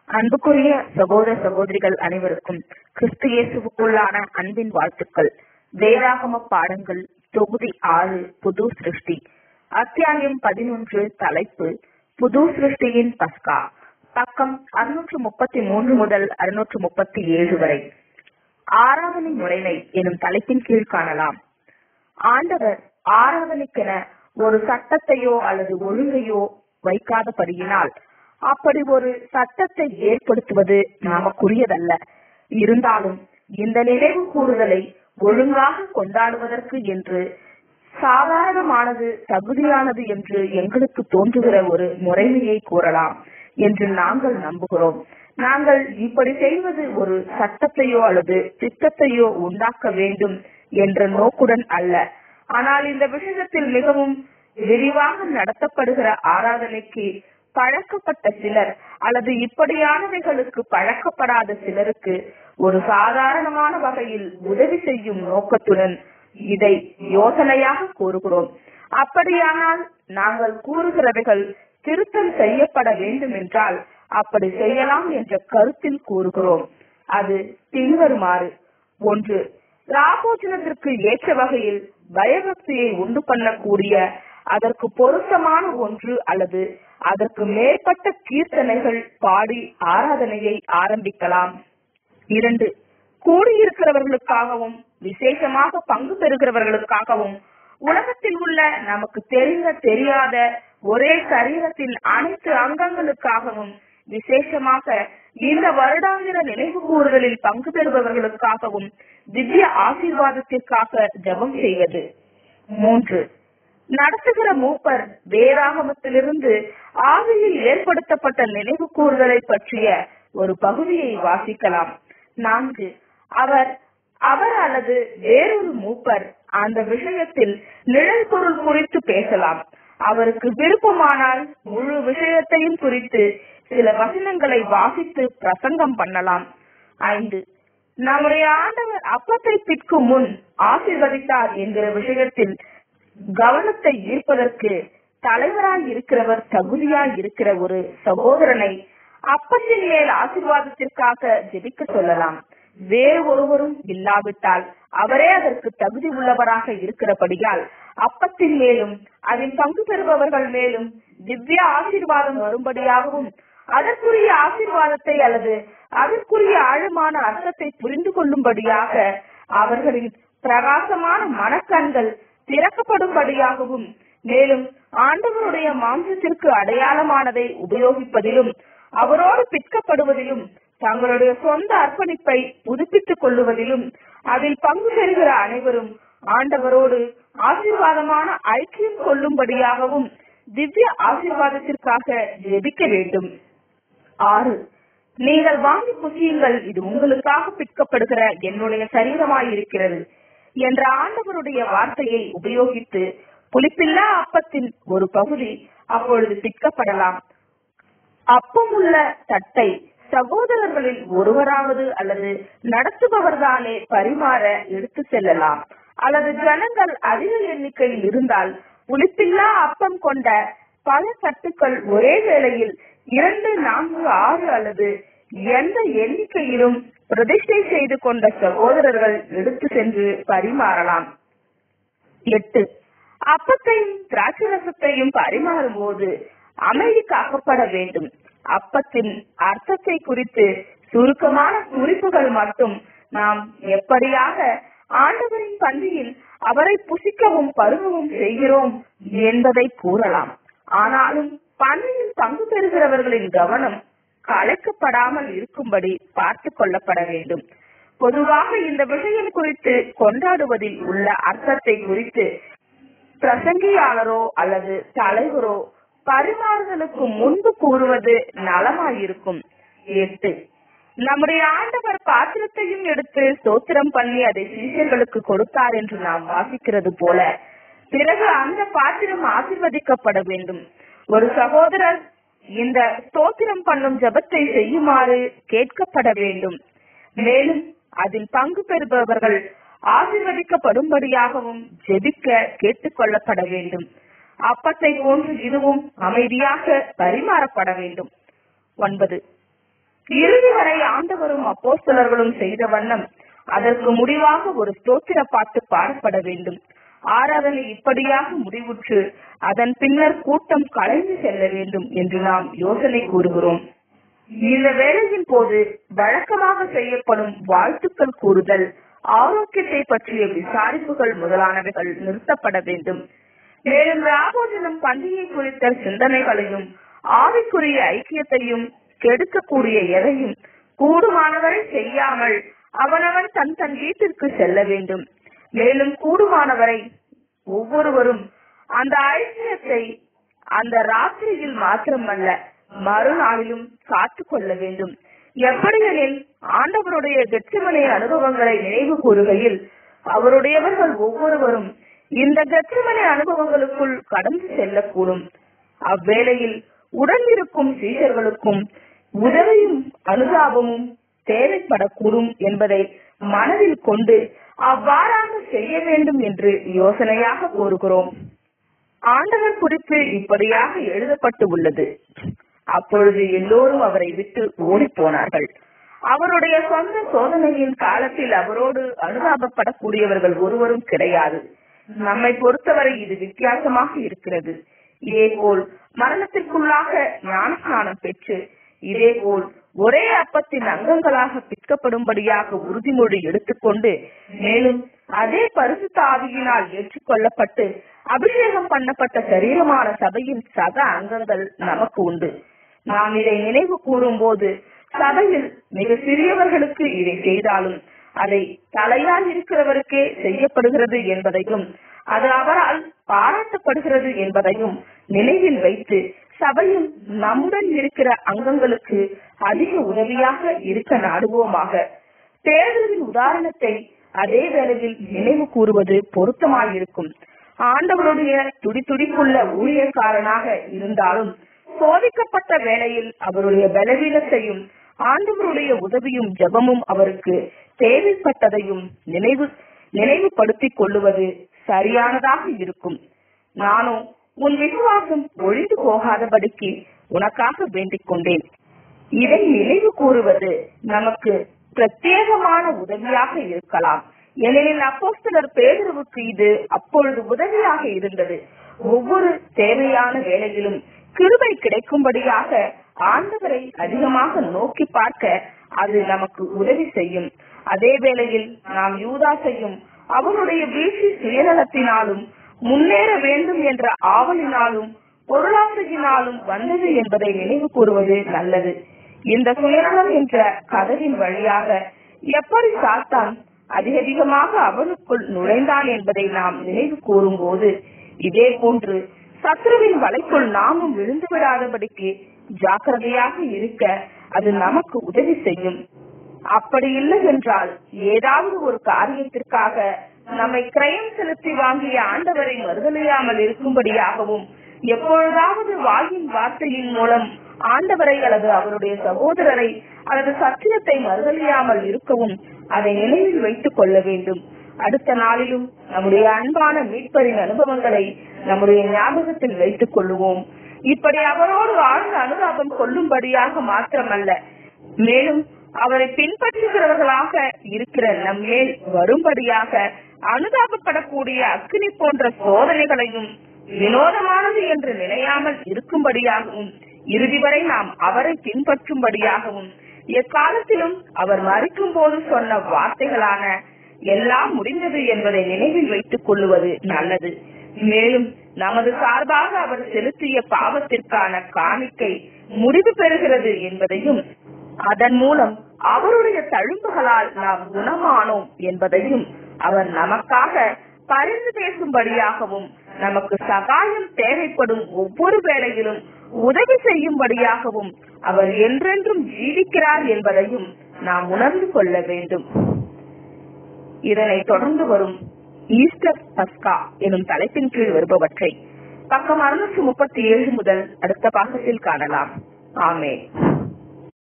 அன்புக்குரிய சகோதர சகோதரிகள் அனைவருக்கும் கிறிஸ்து இயேசுவுக்குள்ளான அன்பின் வாழ்த்துக்கள் வேதாகம பாடங்கள் தொகுதி ஆறு புது சிருஷ்டி அத்தியாயம் பதினொன்று தலைப்பு புது சிருஷ்டியின் பஸ்கா பக்கம் அறுநூற்று முப்பத்தி மூன்று முதல் அறுநூற்று முப்பத்தி ஏழு வரை ஆராதனை முறைமை எனும் தலைப்பின் கீழ் காணலாம் ஆண்டவர் ஆராதனைக்கென ஒரு சட்டத்தையோ அல்லது ஒழுங்கையோ வைக்காதபடியினால் அப்படி ஒரு சட்டத்தை ஏற்படுத்துவது நமக்குரியதல்ல இருந்தாலும் இந்த நினைவு கூறுதலை ஒழுங்காக கொண்டாடுவதற்கு என்று சாதாரணமானது தகுதியானது என்று எங்களுக்கு தோன்றுகிற ஒரு முறைமையை கூறலாம் என்று நாங்கள் நம்புகிறோம் நாங்கள் இப்படி செய்வது ஒரு சட்டத்தையோ அல்லது திட்டத்தையோ உண்டாக்க வேண்டும் என்ற நோக்குடன் அல்ல ஆனால் இந்த விஷயத்தில் மிகவும் விரிவாக நடத்தப்படுகிற ஆராதனைக்கு பழக்கப்பட்ட சிலர் அல்லது இப்படியானவைகளுக்கு பழக்கப்படாத சிலருக்கு ஒரு சாதாரணமான வகையில் உதவி செய்யும் நோக்கத்துடன் இதை யோசனையாக கூறுகிறோம் அப்படியானால் நாங்கள் கூறுகிறவைகள் திருத்தம் செய்யப்பட வேண்டும் என்றால் அப்படி செய்யலாம் என்ற கருத்தில் கூறுகிறோம் அது பின்வருமாறு ஒன்று ராபோஜனத்திற்கு ஏற்ற வகையில் பயபக்தியை உண்டு பண்ணக்கூடிய அதற்கு பொருத்தமான ஒன்று அல்லது அதற்கு மேற்பட்ட கீர்த்தனைகள் பாடி ஆராதனையை ஆரம்பிக்கலாம் இரண்டு கூடியிருக்கிறவர்களுக்காகவும் விசேஷமாக பங்கு பெறுகிறவர்களுக்காகவும் உலகத்தில் உள்ள நமக்கு தெரிந்த தெரியாத ஒரே சரீரத்தின் அனைத்து அங்கங்களுக்காகவும் விசேஷமாக இந்த வருடாந்திர நினைவு கூறுதலில் பங்கு பெறுபவர்களுக்காகவும் திவ்ய ஆசீர்வாதத்திற்காக ஜபம் செய்வது மூன்று நடத்துகிற மூப்பர் வேதாகமத்திலிருந்து ஆவியில் ஏற்படுத்தப்பட்ட நினைவு கூறுதலை பற்றிய ஒரு பகுதியை வாசிக்கலாம் நான்கு அவர் அவர் அல்லது வேறொரு மூப்பர் அந்த விஷயத்தில் நிழல் பொருள் குறித்து பேசலாம் அவருக்கு விருப்பமானால் முழு விஷயத்தையும் குறித்து சில வசனங்களை வாசித்து பிரசங்கம் பண்ணலாம் ஐந்து நம்முடைய ஆண்டவர் அப்பத்தை பிற்கும் முன் ஆசிர்வதித்தார் என்கிற விஷயத்தில் கவனத்தை ஈர்ப்பதற்கு தலைவராய் இருக்கிறவர் தகுதியாய் இருக்கிற ஒரு சகோதரனை அப்பத்தின் மேல் ஆசிர்வாதத்திற்காக ஜெபிக்க சொல்லலாம் வேறு ஒருவரும் இல்லாவிட்டால் அவரே அதற்கு தகுதி உள்ளவராக இருக்கிறபடியால் அப்பத்தின் மேலும் அதில் பங்கு பெறுபவர்கள் மேலும் திவ்ய ஆசீர்வாதம் வரும்படியாகவும் அதற்குரிய ஆசீர்வாதத்தை அல்லது அதற்குரிய ஆழமான அர்த்தத்தை புரிந்து கொள்ளும்படியாக அவர்களின் பிரகாசமான மனக்கண்கள் திறக்கப்படும்படியாகவும் மேலும் ஆண்டவருடைய மாம்சத்திற்கு அடையாளமானதை உபயோகிப்பதிலும் அவரோடு பிற்கப்படுவதிலும் தங்களுடைய சொந்த அர்ப்பணிப்பை புதுப்பித்துக் கொள்ளுவதிலும் அதில் பங்கு பெறுகிற அனைவரும் ஆண்டவரோடு ஆசீர்வாதமான ஐக்கியம் கொள்ளும்படியாகவும் திவ்ய ஆசீர்வாதத்திற்காக ஜெபிக்க வேண்டும் ஆறு நீங்கள் வாங்கி புசியுங்கள் இது உங்களுக்காக பிற்கப்படுகிற என்னுடைய சரீரமாயிருக்கிறது என்ற ஆண்டவருடைய வார்த்தையை உபயோகித்து புளிப்பில்லா அப்பத்தின் ஒரு பகுதி அப்பொழுது பிற்கப்படலாம் அப்பம் உள்ள தட்டை சகோதரர்களில் ஒருவராவது அல்லது நடத்துபவர்தானே பரிமாற எடுத்து செல்லலாம் அல்லது ஜனங்கள் அதிக எண்ணிக்கையில் இருந்தால் புளிப்பில்லா அப்பம் கொண்ட பல தட்டுக்கள் ஒரே வேளையில் இரண்டு நான்கு ஆறு அல்லது எந்த எண்ணிக்கையிலும் பிரதிஷ்டை செய்து கொண்ட சகோதரர்கள் எடுத்து சென்று பரிமாறலாம் எட்டு அப்பத்தையும் திராட்சரசத்தையும் பரிமாறும் போது அமைதி காக்கப்பட வேண்டும் அப்பத்தின் அர்த்தத்தை குறித்து சுருக்கமான குறிப்புகள் மட்டும் நாம் எப்படியாக ஆண்டவரின் பந்தியில் அவரை புசிக்கவும் பருகவும் செய்கிறோம் என்பதை கூறலாம் ஆனாலும் பந்தியில் பங்கு பெறுகிறவர்களின் கவனம் கலைக்கப்படாமல் இருக்கும்படி பார்த்து கொள்ளப்பட வேண்டும் பொதுவாக இந்த விஷயம் குறித்து கொண்டாடுவதில் உள்ள அர்த்தத்தை குறித்து பிரசங்கியாளரோ அல்லது தலைவரோ பரிமாறுதலுக்கு முன்பு கூறுவது நலமாயிருக்கும் எட்டு நம்முடைய ஆண்டவர் பாத்திரத்தையும் எடுத்து ஸ்தோத்திரம் பண்ணி அதை சீஷர்களுக்கு கொடுத்தார் என்று நாம் வாசிக்கிறது போல பிறகு அந்த பாத்திரம் ஆசிர்வதிக்கப்பட வேண்டும் ஒரு சகோதரர் இந்த ஸ்தோத்திரம் பண்ணும் ஜபத்தை செய்யுமாறு கேட்கப்பட வேண்டும் மேலும் அதில் பங்கு பெறுபவர்கள் ஆசிர்வதிக்கப்படும்படியாகவும் ஜெபிக்க கேட்டுக்கொள்ளப்பட வேண்டும் அப்பத்தை போன்று இதுவும் அமைதியாக பரிமாறப்பட வேண்டும் ஒன்பது இறுதி வரை ஆண்டவரும் அப்போஸ்தலர்களும் செய்த வண்ணம் அதற்கு முடிவாக ஒரு ஸ்தோத்திர பாட்டு பாடப்பட வேண்டும் ஆராதனை இப்படியாக முடிவுற்று அதன் பின்னர் கூட்டம் கலைந்து செல்ல வேண்டும் என்று நாம் யோசனை கூறுகிறோம் இந்த வேலையின் போது வழக்கமாக செய்யப்படும் வாழ்த்துக்கள் கூறுதல் ஆரோக்கியத்தை பற்றிய விசாரிப்புகள் முதலானவைகள் நிறுத்தப்பட வேண்டும் மேலும் ராபோஜனம் பண்டிகை குறித்த சிந்தனைகளையும் ஆவிக்குரிய ஐக்கியத்தையும் கெடுக்கக்கூடிய எதையும் கூடுமானவரை செய்யாமல் அவனவன் தன் தன் வீட்டிற்கு செல்ல வேண்டும் மேலும் கூடுமானவரை ஒவ்வொருவரும் அந்த ஐக்கியத்தை அந்த ராத்திரியில் மாத்திரமல்ல மறுநாளிலும் காத்து கொள்ள வேண்டும் எப்படியெனில் ஆண்டவருடைய கெற்றுமனை அனுபவங்களை நினைவு கூறுகையில் அவருடையவர்கள் ஒவ்வொருவரும் இந்த கெற்றுமனை அனுபவங்களுக்குள் கடந்து செல்லக்கூடும் அவ்வேளையில் உடன் இருக்கும் சீஷர்களுக்கும் உதவியும் அனுதாபமும் தேவைப்படக்கூடும் என்பதை மனதில் கொண்டு அவ்வாறாக செய்ய வேண்டும் என்று யோசனையாக கூறுகிறோம் ஆண்டவர் குறித்து இப்படியாக எழுதப்பட்டு உள்ளது அப்பொழுது எல்லோரும் அவரை விட்டு ஓடி போனார்கள் அவருடைய சொந்த சோதனையின் காலத்தில் அவரோடு அனுதாபப்படக்கூடியவர்கள் ஒருவரும் கிடையாது நம்மை பொறுத்தவரை இது வித்தியாசமாக இருக்கிறது இதேபோல் மரணத்திற்குள்ளாக ஞானஸ்நானம் பெற்று இதேபோல் ஒரே அப்பத்தின் அங்கங்களாக பிற்கப்படும்படியாக உறுதிமொழி எடுத்துக்கொண்டு மேலும் அதே பரிசுத்த ஆவியினால் ஏற்றுக்கொள்ளப்பட்டு அபிஷேகம் பண்ணப்பட்ட சரீரமான சபையின் சக அங்கங்கள் நமக்கு உண்டு நாம் இதை நினைவு கூறும் போது சபையில் மிக சிறியவர்களுக்கு இதை செய்தாலும் அதை தலையால் இருக்கிறவருக்கே செய்யப்படுகிறது என்பதையும் அது அவரால் பாராட்டப்படுகிறது என்பதையும் நினைவில் வைத்து சபையும் நம்முடன் இருக்கிற அங்கங்களுக்கு அதிக உதவியாக இருக்க நாடுவோமாக தேர்தலின் உதாரணத்தை அதே வேளையில் நினைவு கூறுவது பொருத்தமாயிருக்கும் ஆண்டவருடைய துடித்துடிப்புள்ள ஊழியக்காரனாக இருந்தாலும் சோதிக்கப்பட்ட வேளையில் அவருடைய பலவீனத்தையும் ஆண்டவருடைய உதவியும் ஜெபமும் அவருக்கு தேவைப்பட்டதையும் நினைவு நினைவுபடுத்திக் கொள்ளுவது சரியானதாக இருக்கும் நானும் உன் விசுவாசம் ஒழிந்து போகாதபடிக்கு உனக்காக வேண்டிக் கொண்டேன் இதை நினைவு கூறுவது நமக்கு பிரத்யேகமான உதவியாக இருக்கலாம் ஏனெனில் அப்போஸ்தலர் பேதுருவுக்கு இது அப்பொழுது உதவியாக இருந்தது ஒவ்வொரு தேவையான வேலையிலும் கிருபை கிடைக்கும்படியாக ஆண்டவரை அதிகமாக நோக்கி பார்க்க அது நமக்கு உதவி செய்யும் அதே வேளையில் நாம் யூதாசையும் அவனுடைய வீழ்ச்சி சுயநலத்தினாலும் முன்னேற வேண்டும் என்ற ஆவலினாலும் பொருளாசையினாலும் வந்தது என்பதை நினைவு கூறுவது நல்லது இந்த சுயநலம் என்ற கதவின் வழியாக எப்படி சாத்தான் அதிகதிகமாக அவனுக்குள் நுழைந்தான் என்பதை நாம் நினைவு கூறும் போது இதே போன்று சத்ருவின் வலைக்குள் நாமும் விழுந்து விடாதபடிக்கு ஜாக்கிரதையாக இருக்க அது நமக்கு உதவி செய்யும் அப்படி இல்லை என்றால் ஏதாவது ஒரு காரியத்திற்காக நம்மை கிரயம் செலுத்தி வாங்கிய ஆண்டவரை மறுதலையாமல் இருக்கும்படியாகவும் எப்பொழுதாவது வாயின் வார்த்தையின் மூலம் ஆண்டவரை அல்லது அவருடைய சகோதரரை அல்லது சத்தியத்தை மறுதலியாமல் இருக்கவும் அதை நினைவில் வைத்துக் கொள்ள வேண்டும் அடுத்த நாளிலும் நம்முடைய அன்பான மீட்பரின் அனுபவங்களை நம்முடைய ஞாபகத்தில் வைத்துக் கொள்ளுவோம் இப்படி அவரோடு ஆழ்ந்த அனுதாபம் கொள்ளும்படியாக மாத்திரமல்ல மேலும் அவரை பின்பற்றுகிறவர்களாக இருக்கிற நம்மேல் வரும்படியாக அனுதாபப்படக்கூடிய அக்னி போன்ற சோதனைகளையும் வினோதமானது என்று நினையாமல் இருக்கும்படியாகவும் இறுதி வரை நாம் அவரை பின்பற்றும்படியாகவும் எக்காலத்திலும் அவர் மறிக்கும் போது சொன்ன வார்த்தைகளான எல்லாம் முடிந்தது என்பதை நினைவில் வைத்துக் கொள்ளுவது நல்லது மேலும் நமது சார்பாக அவர் செலுத்திய பாவத்திற்கான காணிக்கை முடிவு பெறுகிறது என்பதையும் அதன் மூலம் அவருடைய தழும்புகளால் நாம் குணமானோம் என்பதையும் அவர் நமக்காக பரிந்து பேசும்படியாகவும் நமக்கு சகாயம் தேவைப்படும் ஒவ்வொரு வேளையிலும் உதவி செய்யும்படியாகவும் அவர் என்றென்றும் ஜீவிக்கிறார் என்பதையும் நாம் உணர்ந்து கொள்ள வேண்டும் இதனை தொடர்ந்து வரும் ஈஸ்டர் பஸ்கா எனும் தலைப்பின் கீழ் வருபவற்றை பக்கம் அறுநூற்று முப்பத்தி ஏழு முதல் அடுத்த பாகத்தில் காணலாம் ஆமே